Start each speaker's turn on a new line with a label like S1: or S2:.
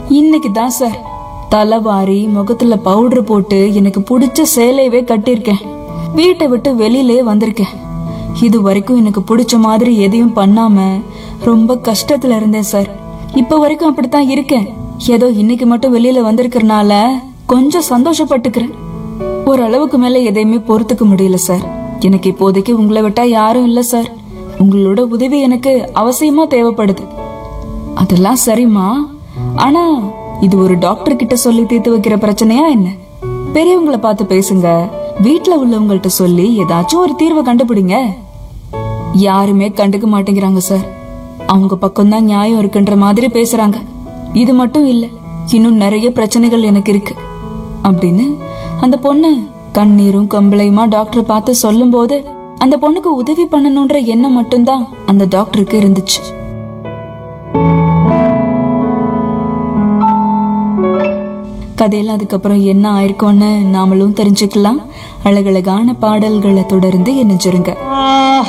S1: இன்னைக்கு தான் சார் தலை வாரி முகத்துல பவுடர் போட்டு எனக்கு பிடிச்ச சேலையவே கட்டியிருக்கேன் வீட்டை விட்டு வெளியிலே வந்திருக்கேன் இது வரைக்கும் எனக்கு பிடிச்ச மாதிரி எதையும் பண்ணாம ரொம்ப கஷ்டத்துல இருந்தேன் சார் இப்ப வரைக்கும் அப்படித்தான் இருக்கேன் ஏதோ இன்னைக்கு மட்டும் வெளியில வந்திருக்கறனால கொஞ்சம் சந்தோஷப்பட்டுக்கிறேன் ஓரளவுக்கு மேல எதையுமே பொறுத்துக்க முடியல சார் எனக்கு இப்போதைக்கு உங்களை விட்டா யாரும் இல்ல சார் உங்களோட உதவி எனக்கு அவசியமா தேவைப்படுது அதெல்லாம் சரிம்மா ஆனா இது ஒரு டாக்டர் கிட்ட சொல்லி தீர்த்து வைக்கிற பிரச்சனையா என்ன பெரியவங்கள பார்த்து பேசுங்க வீட்ல உள்ளவங்கள்ட்ட சொல்லி ஏதாச்சும் ஒரு தீர்வை கண்டுபிடிங்க யாருமே கண்டுக்க மாட்டேங்கிறாங்க சார் அவங்க பக்கம்தான் நியாயம் இருக்குன்ற மாதிரி பேசுறாங்க இது மட்டும் இல்ல இன்னும் நிறைய பிரச்சனைகள் எனக்கு இருக்கு அப்படின்னு அந்த பொண்ணு கண்ணீரும் கம்பளையுமா டாக்டர் பார்த்து சொல்லும்போது அந்த பொண்ணுக்கு உதவி பண்ணணும்ன்ற எண்ணம் மட்டும்தான் அந்த டாக்டருக்கு இருந்துச்சு கதையில அதுக்கப்புறம் என்ன ஆயிருக்கும்னு நாமளும் தெரிஞ்சுக்கலாம் அழகழகான பாடல்களை தொடர்ந்து இணைஞ்சிருங்க